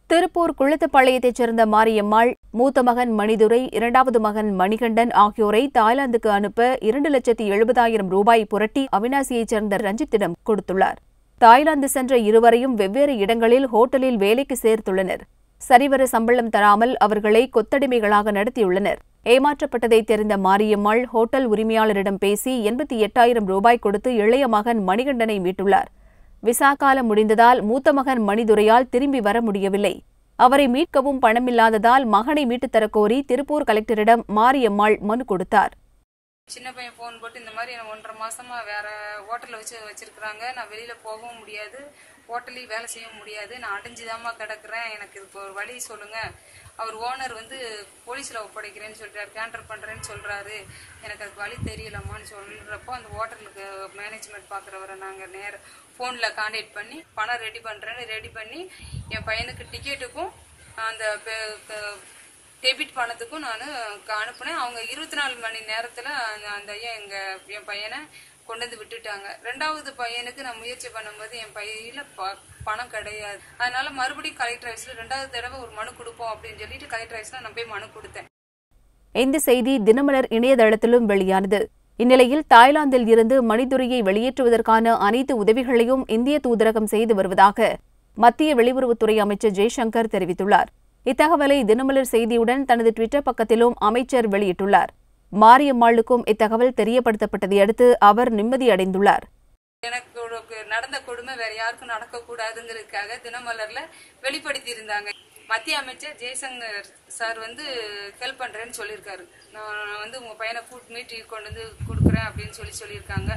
திருப்பூர் குளத்துப்பாளையத்தைச் சேர்ந்த மாரியம்மாள் மூத்த மகன் மணிதுரை இரண்டாவது மகன் மணிகண்டன் ஆகியோரை தாய்லாந்துக்கு அனுப்ப இரண்டு லட்சத்தி எழுபதாயிரம் ரூபாய் புரட்டி அவினாசியைச் சேர்ந்த ரஞ்சித்திடம் கொடுத்துள்ளார் தாய்லாந்து சென்ற இருவரையும் வெவ்வேறு இடங்களில் ஹோட்டலில் வேலைக்கு சேர்த்துள்ளனர் சரிவர சம்பளம் தராமல் அவர்களை கொத்தடிமைகளாக நடத்தியுள்ளனர் ஏமாற்றப்பட்டதை தெரிந்த மாரியம்மாள் ஹோட்டல் உரிமையாளரிடம் பேசி எண்பத்தி எட்டாயிரம் ரூபாய் கொடுத்து இளைய மகன் மணிகண்டனை மீட்டுள்ளார் விசா காலம் முடிந்ததால் மூத்த மகன் மணிதுரையால் திரும்பி வர முடியவில்லை அவரை மீட்கவும் பணமில்லாததால் மகனை மீட்டுத் தரக் கோரி திருப்பூர் கலெக்டரிடம் மாரியம்மாள் மனு கொடுத்தார் சின்ன பையன் ஃபோன் போட்டு இந்த மாதிரி நான் ஒன்றரை மாசமா வேற ஹோட்டலில் வச்சு வச்சிருக்கிறாங்க நான் வெளியில போகவும் முடியாது ஹோட்டலையும் வேலை செய்ய முடியாது நான் அடைஞ்சுதாம்மா கிடக்குறேன் எனக்கு இதுக்கு ஒரு வழி சொல்லுங்க அவர் ஓனர் வந்து போலீஸ்ல ஒப்படைக்கிறேன்னு சொல்லிட்டாரு கேண்டர் பண்றேன்னு சொல்றாரு எனக்கு அதுக்கு வழி தெரியலம்மான்னு சொல்றப்போ அந்த ஹோட்டலுக்கு மேனேஜ்மெண்ட் பாக்குறவரை நாங்க நேர போன்ல கான்டாக்ட் பண்ணி பணம் ரெடி பண்றேன்னு ரெடி பண்ணி என் பையனுக்கு டிக்கெட்டுக்கும் அந்த பெ- க- டெபிட் பணத்துக்கும் நான் அனுப்புனேன் அவங்க இருபத்தி நாலு மணி நேரத்துல அந்த- அந்த ஐயா எங்க என் பையனை கொண்டு வந்து விட்டுட்டாங்க ரெண்டாவது பையனுக்கு நான் முயற்சி பண்ணும்போது என் பையில ப- பணம் கிடையாது அதனால மறுபடியும் கலெக்டர் ஆஃபீஸ்ல ரெண்டாவது தடவை ஒரு மனு கொடுப்போம் அப்படின்னு சொல்லிட்டு கலெக்டர் ஆஃபீஸ்ல நான் போய் மனு கொடுத்தேன் இந்த செய்தி தினமலர் இணையதளத்திலும் வெளியானது இந்நிலையில் தாய்லாந்தில் இருந்து மணிதுரையை வெளியேற்றுவதற்கான அனைத்து உதவிகளையும் இந்திய தூதரகம் செய்து வருவதாக மத்திய வெளியுறவுத்துறை அமைச்சர் ஜெய்சங்கர் தெரிவித்துள்ளார் இத்தகவலை தினமலர் செய்தியுடன் தனது ட்விட்டர் பக்கத்திலும் அமைச்சர் வெளியிட்டுள்ளார் மாரியம்மாளுக்கும் இத்தகவல் தெரியப்படுத்தப்பட்டதை அடுத்து அவர் நிம்மதியடைந்துள்ளார் எனக்கு ஒரு- நடந்த கொடுமை வேற யாருக்கும் நடக்க கூடாதுங்கிறதுக்காக தினமலர்ல வெளிப்படுத்தி இருந்தாங்க மத்திய அமைச்சர் ஜெய்சங்கர் சார் வந்து ஹெல்ப் பண்றேன்னு சொல்லியிருக்காரு நான் வந்து உங்க பையனை கூட்டு மீட்டி கொண்டு வந்து கொடுக்குறேன் அப்படின்னு சொல்லி சொல்லியிருக்காங்க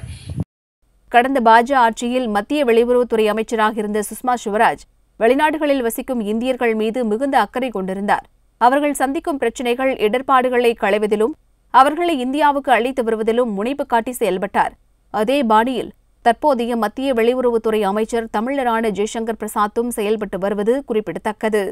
கடந்த பாஜ ஆட்சியில் மத்திய வெளியுறவுத்துறை அமைச்சராக இருந்த சுஷ்மா சிவராஜ் வெளிநாடுகளில் வசிக்கும் இந்தியர்கள் மீது மிகுந்த அக்கறை கொண்டிருந்தார் அவர்கள் சந்திக்கும் பிரச்சினைகள் இடர்பாடுகளை களைவதிலும் அவர்களை இந்தியாவுக்கு அழைத்து வருவதிலும் முனைப்பு காட்டி செயல்பட்டார் அதே பாணியில் தற்போதைய மத்திய வெளியுறவுத்துறை அமைச்சர் தமிழரான ஜெய்சங்கர் பிரசாத்தும் செயல்பட்டு வருவது குறிப்பிடத்தக்கது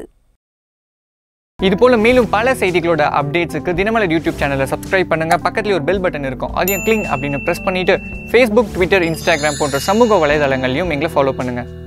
இது மேலும் பல செய்திகளோட அப்டேட்ஸுக்கு தினமலர் யூடியூப் சேனலை சப்ஸ்கிரைப் பண்ணுங்க பக்கத்துல ஒரு பெல் பட்டன் இருக்கும் அதையும் கிளிங் அப்படின்னு ப்ரெஸ் பண்ணிட்டு ஃபேஸ்புக் ட்விட்டர் இன்ஸ்டாகிராம் போன்ற சமூக வலைதளங்களையும் எங்களை ஃபாலோ பண்ணுங்க